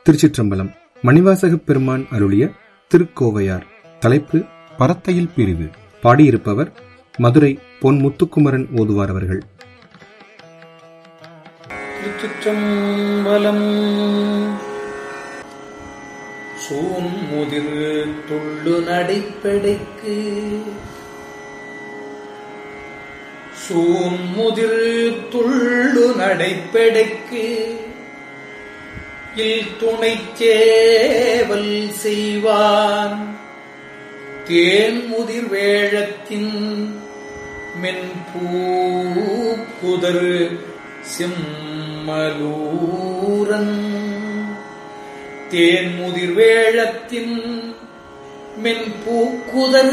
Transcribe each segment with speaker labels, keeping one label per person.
Speaker 1: திருச்சிற்றம்பலம் மணிவாசகப் பெருமான் அருளிய திருக்கோவையார் தலைப்பு பரத்தையில் பிரிவு பாடியிருப்பவர் மதுரை பொன் முத்துக்குமரன் ஓதுவார் அவர்கள்
Speaker 2: திருச்சிற்றம்பலம் சூன்முதிர் துள்ளு நடைப்படைக்கு சூன்முதிர் துள்ளு நடைப்படைக்கு இல் துணைச்சேவல் செய்வான் தேன்முதிர் வேழத்தின் மென்பூக்குதர் செம்மலூரன் தேன்முதிர் வேழத்தின் மென்பூக்குதர்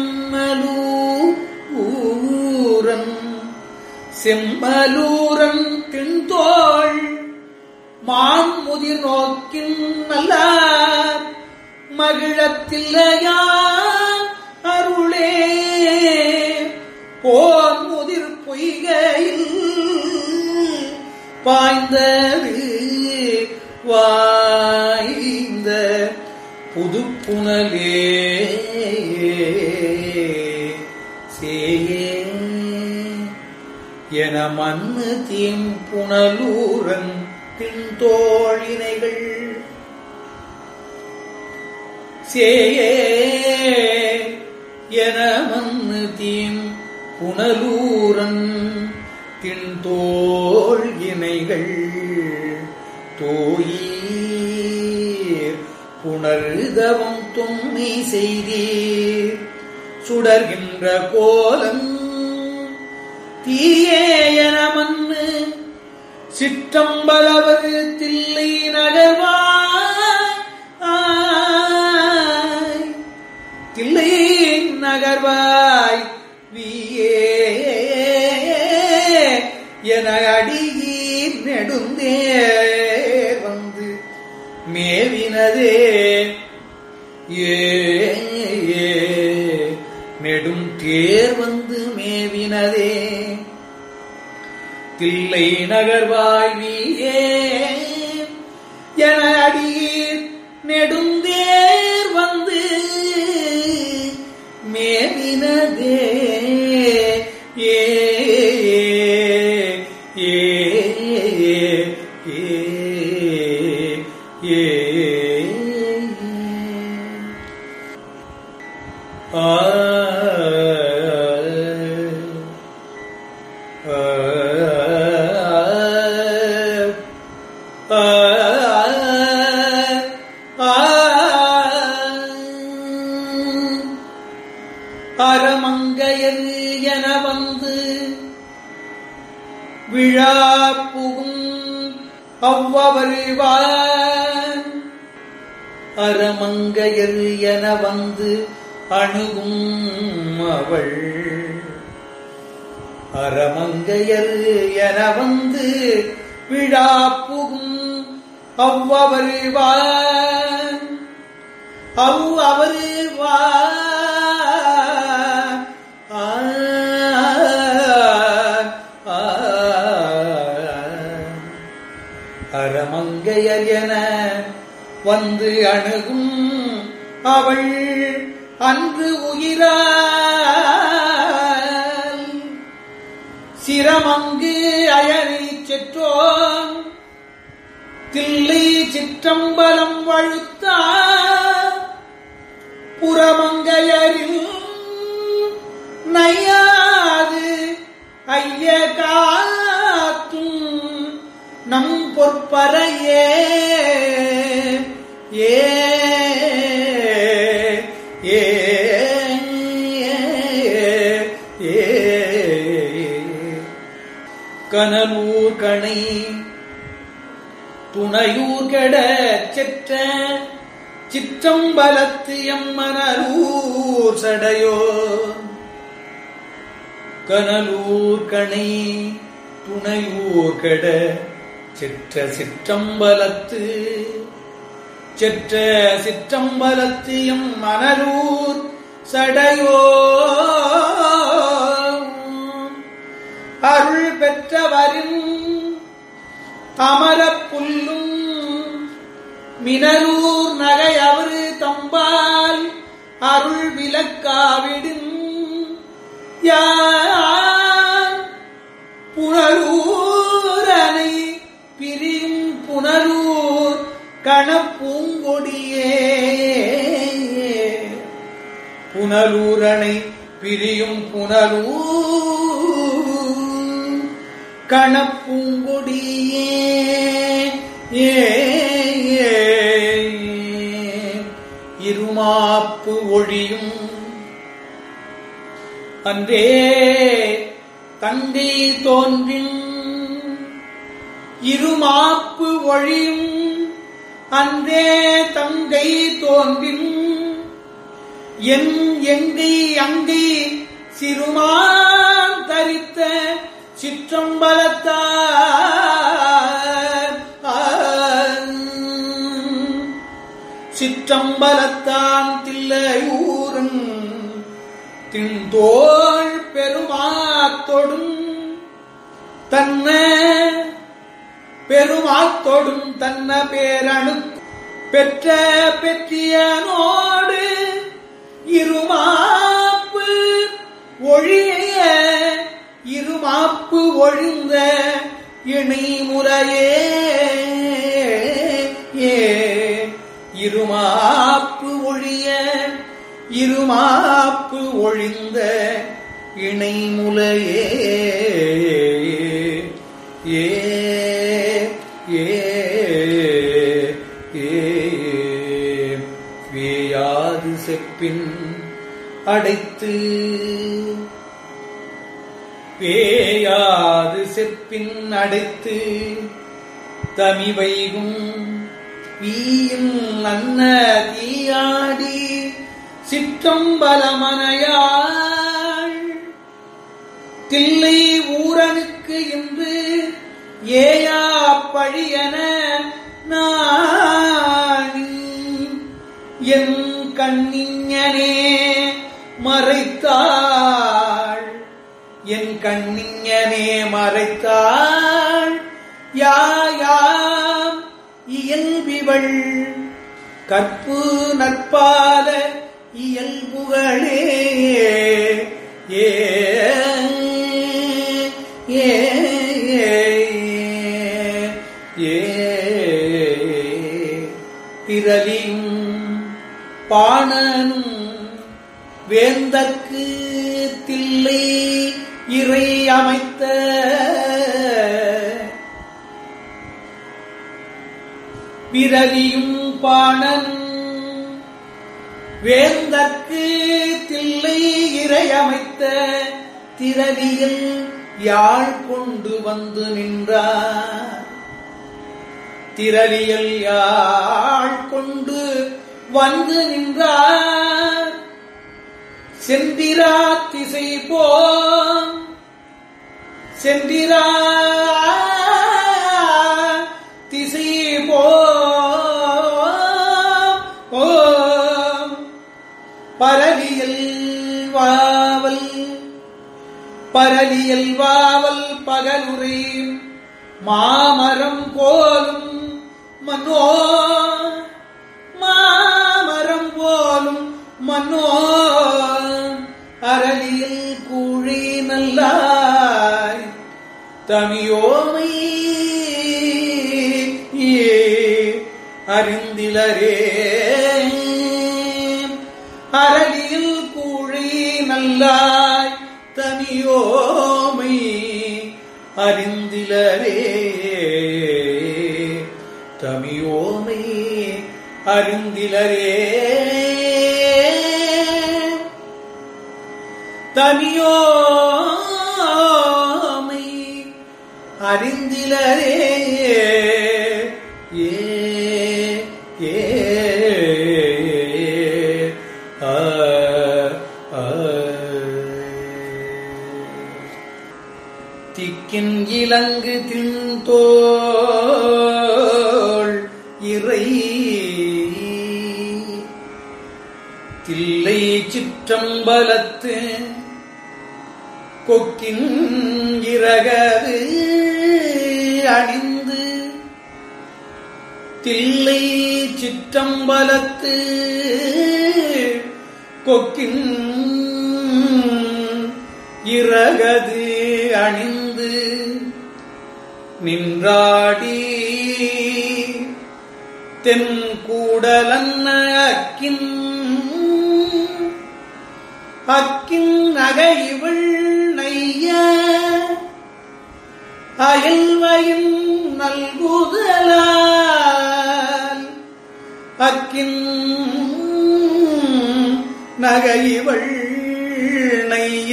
Speaker 2: செம்மலூரன் செம்மலூரன் தின்தோள் மான்முதிர் நோக்கின் நல்லார் மகிழத்தில்லையா அருளே போன் முதிர் பொய்கையில் பாய்ந்தது வாய்ந்த புதுப்புணலே சேயே என மண்ணு தீம் புனலூரன் பின்தோழினைகள் சேயே என மண்ணு தீம் புனலூரன் தின்தோள் இணைகள் தோயீர் புணர்தவம் தும்மி செய்தீர் சுடர்கின்ற கோலம் தீயேயன மண்ணு சிற்றம்பலவர் தில்லை நகர்வாய் தில்லை நகர்வாய் வியே என அடியீர் நெடுந்தேர் வந்து மேவினதே ஏ ஏ, நெடும் தேர் வந்து மேவினதே தில்லை நகர்வாழ்வியே என அடியீர் நெடுந்தேர் வந்து மேவினதே ஏ ஏ ஏ ஏ ஆ அறமங்கையர் என வந்து விழா புகும் அவ்வவருவான் அறமங்கையர் என வந்து அணுகும் அவள் அறமங்கையர் என வந்து விழா புகும் அவ்வவருவான் அவ் அவருவான் ஆ, ஆ, அறமங்கையர் என வந்து அணுகும் அவள் அன்று உயிரால் சிரமங்கு அயனை செற்றோம் தில்லை சிற்றம்பலம் வழுத்தா புறமங்கையரில் நையாது ஐய காத்தும் நம் பொற்பறையே ஏ ஏ ஏ கனலூர் கணை துணையூர் கெட செற்ற சிற்றம்பலத்து எம்மனூர் சடையோ கனலூர் கணை துணையூர் கெட சிற்ற சிற்றம்பலத்து செற்ற சிற்றம்பலத்து எம் மணலூர் சடையோ அருள் பெற்றவரின் அமரப் புல்லும் பினலூர் நகை அவரு தம்பால் அருள் விளக்காவிடும் யார் புனலூரனை பிரியும் புனலூர் கணப்பூங்கொடியே புனலூரனை பிரியும் புனலூர் கணப்பூங்கொடியே ஏ ஏ, இருமாப்பு ஒழியும் அன்றே தங்கை தோன்றின் இருமாப்பு ஒழியும் அன்றே தங்கை தோன்றின் என் எங்கை அங்கை சிறுமான் தரித்த சிற்றம்பலத்தார் சிற்றம்பலத்தான் தில்லையூரன் தின்தோள் பெருமாத்தொடும் தன்ன பெருமாத்தொடும் தன்ன பேரணு பெற்ற பெற்றியனோடு இருமாப்பு ஒழிய இருமாப்பு ஒழிந்த இணை முறையே ஏ இருமாப்பு ஒழிய இருமாப்பு ஒழிந்த இணை முலையே ஏ ஏ ஏ வேயாது செப்பின் அடைத்து வேயாது செப்பின் அடைத்து தமிவைகும் வீயும் அன்ன தீயாடி சிற்றம்பலமனையாள் தில்லை ஊரனுக்கு இன்று ஏயா பழியன நாணி என் கண்ணிஞனே மறைத்தாள் என் கண்ணிஞனே மறைத்தாள் யாயாம் இயல்பிவள் கற்பு நற்பால இயல்புகளே ஏ ஏ ஏ பிறலியும் பாணனும் வேந்தற்கு தில்லை இறை அமைத்த பிறவியும் பாணன் வேந்தற்கு தில்லை இறை அமைத்த திரவியில் யாழ் கொண்டு வந்து நின்றார் திரளியல் யாழ் கொண்டு வந்து நின்றார் செந்திரா திசை போம் செந்திரா திசை போம் பரவியல் வாவல் பரலியல் வாவல் பகலுரை மாமரம் போலும் மனோ மாமரம் போலும் மனோ அரளியில் கூழி நல்லாய் தமியோமை அறிந்திலரே அரளியில் கூழி நல்லாய் தனியோமை அறிந்திலரே தமியோமை அறிந்திலரே தமியோமை அறிந்திலரே ஏ ஏ ஆ ஆ திக்கின் இலங்கு தின்தோள் இறை தில்லை சிற்றம்பலத்து கொக்கின் இறகது அணிந்து தில்லை சிற்றம்பலத்து கொக்கின் இறகது அணிந்து நின்றாடி தென் கூடலன்ன அக்கின் அக்கின் நகைவள் நைய அயல்வயின் நல்குதலால் அக்கின் நகைவள் நைய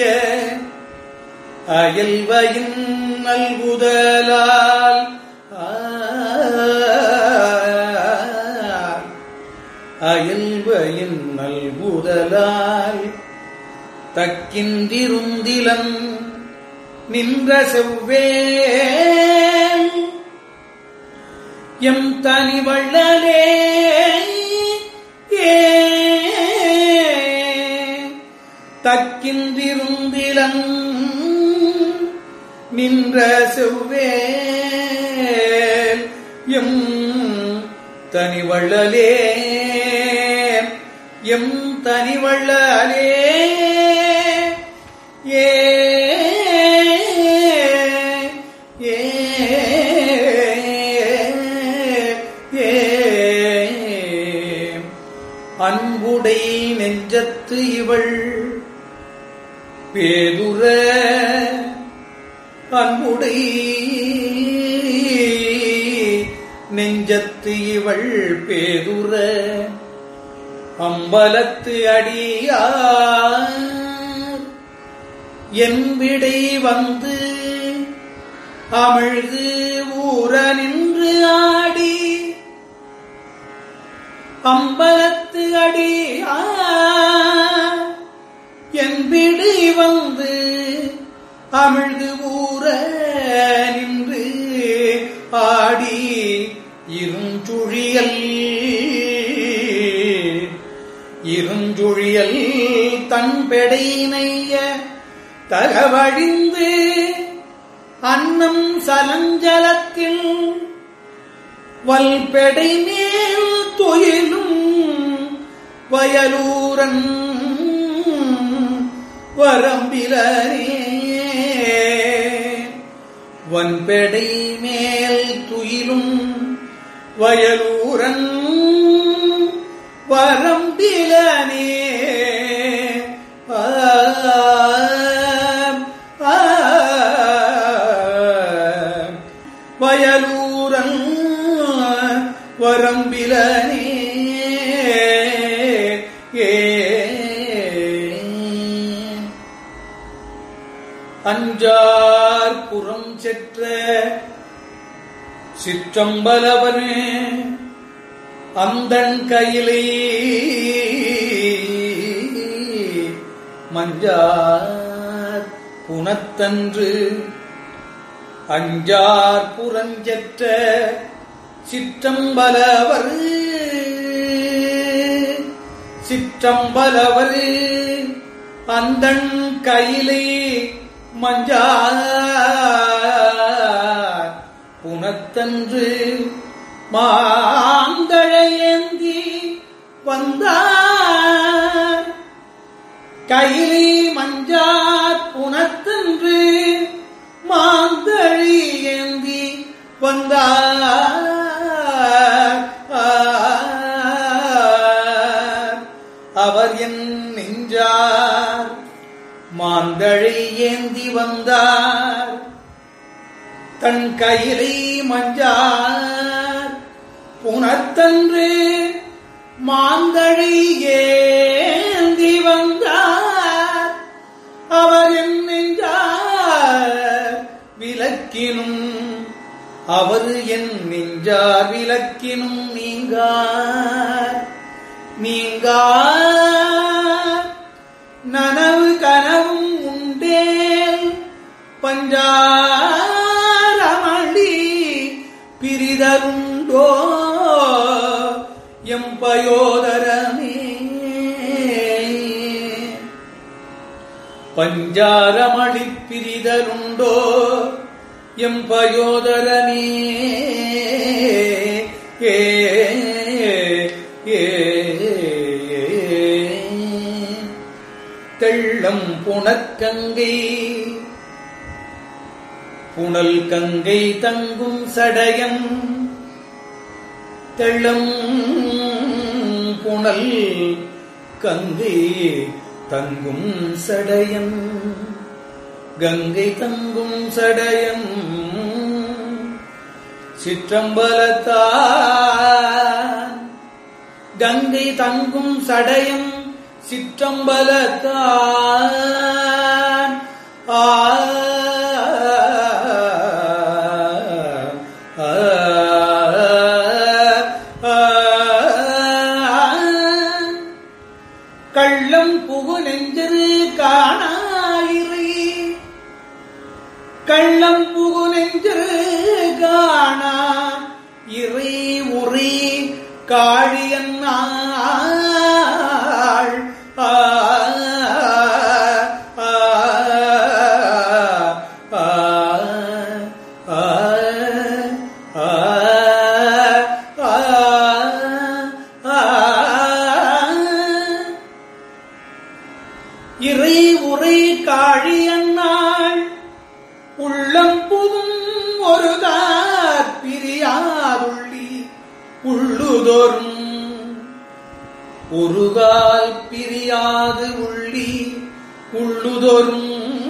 Speaker 2: அயல்வயின் நல்குதலால் அயல்வயின் நல்குதலால் தக்கின்றிருந்திலன் நின்ற செவ்வேல் எம் தனி வள்ளலே ஏ தக்கின்றிருந்திலன் நின்ற செவ்வேல் எம் தனி வள்ளலே எம் தனி வள்ளலே ஏ ஏ ஏ அன்புடை நெஞ்சத்து இவள் பேதுர அன்புடை நெஞ்சத்து இவள் பேதுர அம்பலத்து அடியார் என் விடை வந்து அமிழ்து ஊற நின்று ஆடி அம்பலத்து அடியார் என் விடை வந்து அமிழ்து ஊற நின்று ஆடி இருஞ்சுழியல் இருஞ்சுழியல் தன் பெடை நெய்ய தகவழிந்து அன்னம் சலஞ்சலத்தில் வல்பெடை மேல் தொயிலும் வயலூரன் வரம்பிலரே வன்பெடை மேல் துயிலும் வயலூரன் வரம்பிலனே ஆ, ஆ, வயலூரன் வரம்பிலனே ஏ அஞ்சார் புறம் செற்ற சிற்றம்பலவனே அந்தன் கையிலே மஞ்சார் புனத்தன்று அஞ்சார் புறஞ்செற்ற சிற்றம்பலவர் சிற்றம்பலவர் அந்தன் கையிலே மஞ்சார் புனத்தன்று மாந்தழையேந்தி வந்தார் கையிலே மஞ்சார் புனத்தன்று மாந்தழி ஏந்தி வந்தார் அவர் என் நெஞ்சார் மாந்தழை ஏந்தி வந்தார் தன் கையிலை மஞ்சார் புனத்தன்று மாந்தழை ஏந்தி வந்தார் அவர் என் நெஞ்சார் விளக்கினும் அவர் என் நெஞ்சார் விளக்கினும் நீங்கார் நீங்கார் நனவு கனவும் உண்டேல் பஞ்சாரமளி பிரிதருண்டோ எம்பயோதரமே பஞ்சாரமளி பிரிதருண்டோ எம்பயோதரமே ஏ வெள்ளம் புனற்கங்கை புனல் கங்கை தங்கும் சடயம் தெள்ளம் புனல் கங்கை தங்கும் சடயம் கங்கை தங்கும் சடயம் சிற்றம்பலத்தான் கங்கை தங்கும் சடயம் சிற்றம்பலத்தான் ஆ ஆ, ஆ, கள்ளம் புகு நெஞ்சரு காணாயிரை கள்ளம் புகு நெஞ்சரு காணா இறை உரி காழியன் நாள் ஆ, ஆ, ஆ, ஆ, ஆ, ஆ, ஆ. இறை உரை காழியன்னாள் உள்ளம் புகும் ஒரு பிரியாதுள்ளி உள்ளுதோறும் ஒருகால் பிரியாது உள்ளி உள்ளுதோறும்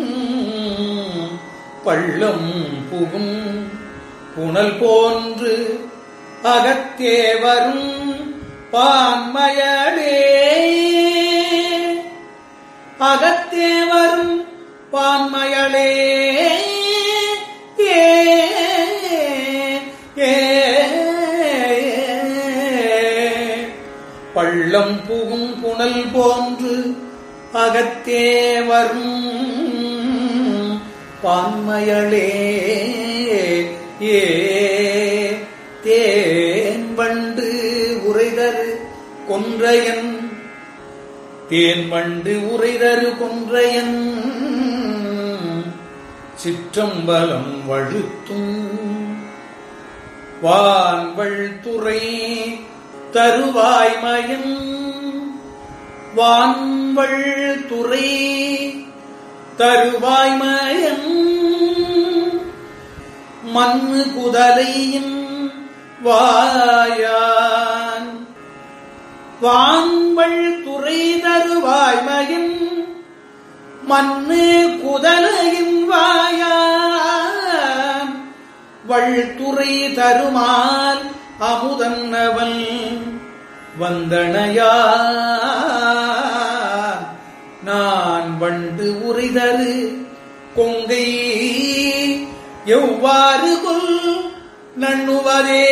Speaker 2: பள்ளம் புகும் புனல் போன்று அகத்தே வரும் பான்மயடே அகத்தே வரும் பான்மயளே ஏ ஏ பள்ளம் புகும் புனல் போன்று அகத்தே வரும் பான்மயளே ஏ தேன் வண்டு உரைதரு கொன்றையன் தேன் வண்டு உரைதரு கொன்றையன் சிற்றம்பலம் வழுத்தும் வான்வள் துறை தருவாய்மயம் வான்வள் துறை தருவாய்மயம் மண்ணு குதலையின் வாயான் வான்வள் துறை தருவாய்மயம் மண்ணு குதலையின் வாயான் வள்துறை தருமால் அமுதன்னவன் வந்தனையா நான் வண்டு உரிதரு கொங்கை எவ்வாறு கொல் நண்ணுவதே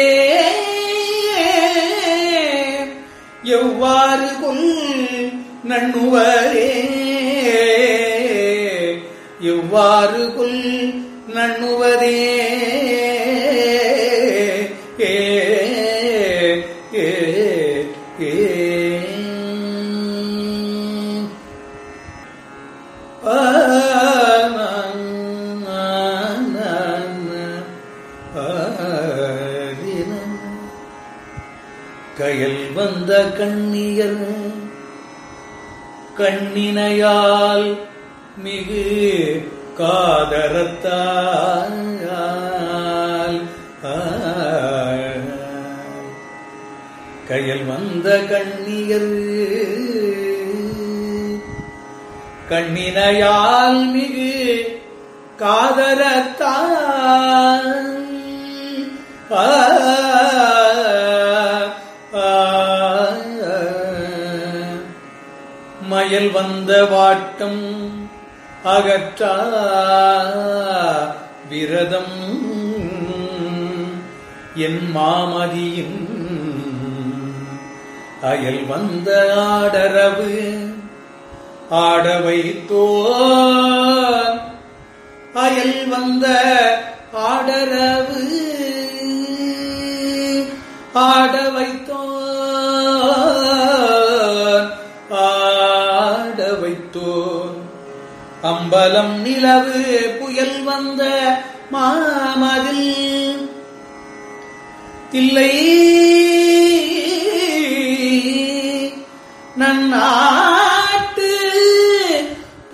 Speaker 2: எவ்வாறு கொல் நண்ணுவரே எவ்வாறு கொல் நண்ணுவதே ஏ ஏ ஏ ஆ, நா, நா, நா, நா. ஆ, ரி, நா. கயல் வந்த கண்ணியர் கண்ணினையால் மிகு காதரத்தால் ஆ. கயல் வந்த கண்ணியர் கண்ணினையால் மிகு காதரத்தால் ஆ, ஆ, மயல் வந்த வாட்டம் அகற்றா விரதம் என் மாமதியின் அயல் வந்த ஆடரவு ஆட வைத்தோர் அயல் வந்த ஆடரவு ஆட வைத்தோர் ஆட வைத்தோர் அம்பலம் நிலவு புயல் வந்த மாமதில் தில்லை நன்னாட்டு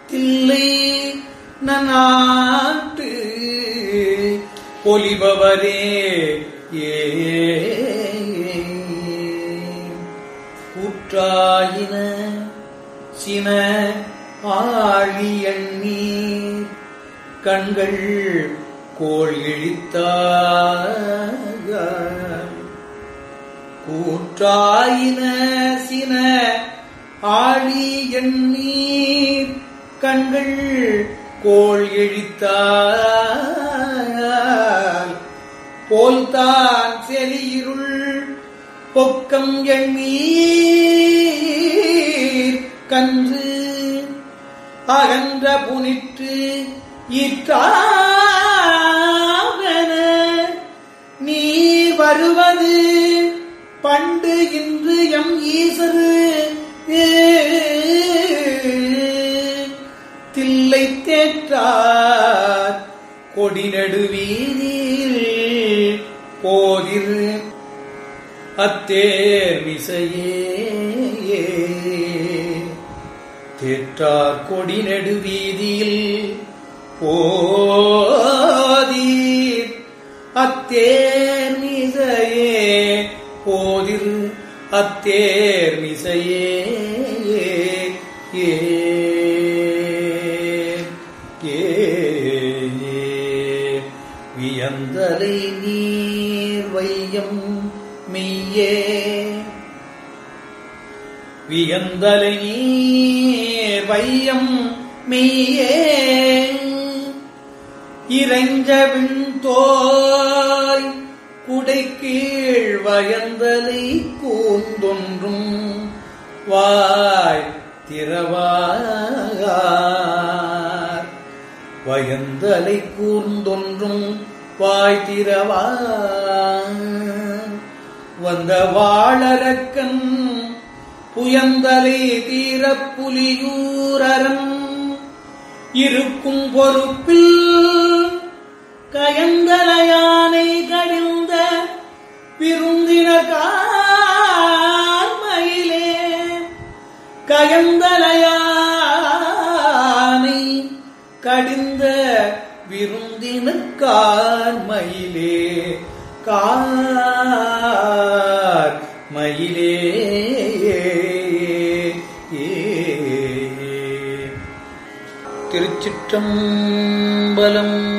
Speaker 2: தில்லை நன்னாட்டு பொலிபவரே ஏ கூற்றாயின சின ஆழி எண்ணீர் கண்கள் கோள் இழித்தார் கூற்றாயின சின ஆழி எண்ணீர் கண்கள் கோள் எழித்தால் போல்தான் செலியிருள் பொக்கம் எண்ணீர் கன்று அகன்ற புனிற்று இற்றாவன நீ வருவது பண்டு இன்று எம் ஈசரு தில்லை தேற்றார் கொடி நடுவீதில் போதிர் அத்தேர் விசையே தேற்றார் கொடி நெடுவீதியில் போதீர் அத்தேர் மிசையே போதிர் அத்தேர் மிசையே ஏ ஏ வியந்தலை நீர் வையம் மெய்யே வியந்தலை நீர் வையம் மெய்யே இறைஞ்ச விண்தோய் குடை கீழ் வயந்தலை கூந்தொன்றும் வாய் திறவார் வயந்தலை கூர்ந்தொன்றும் வாய் திறவார் வந்த வாழறக்கன் புயந்தலை தீரப் புலியூரரம் இருக்கும் பொறுப்பில் கயந்தலையானை கடிந்த விருந்தினர் கார்மையிலே கயந்தலையானை கடிந்த விருந்தினர் கார்மையிலே கார் மயிலே திருச்சிற்றம்பலம்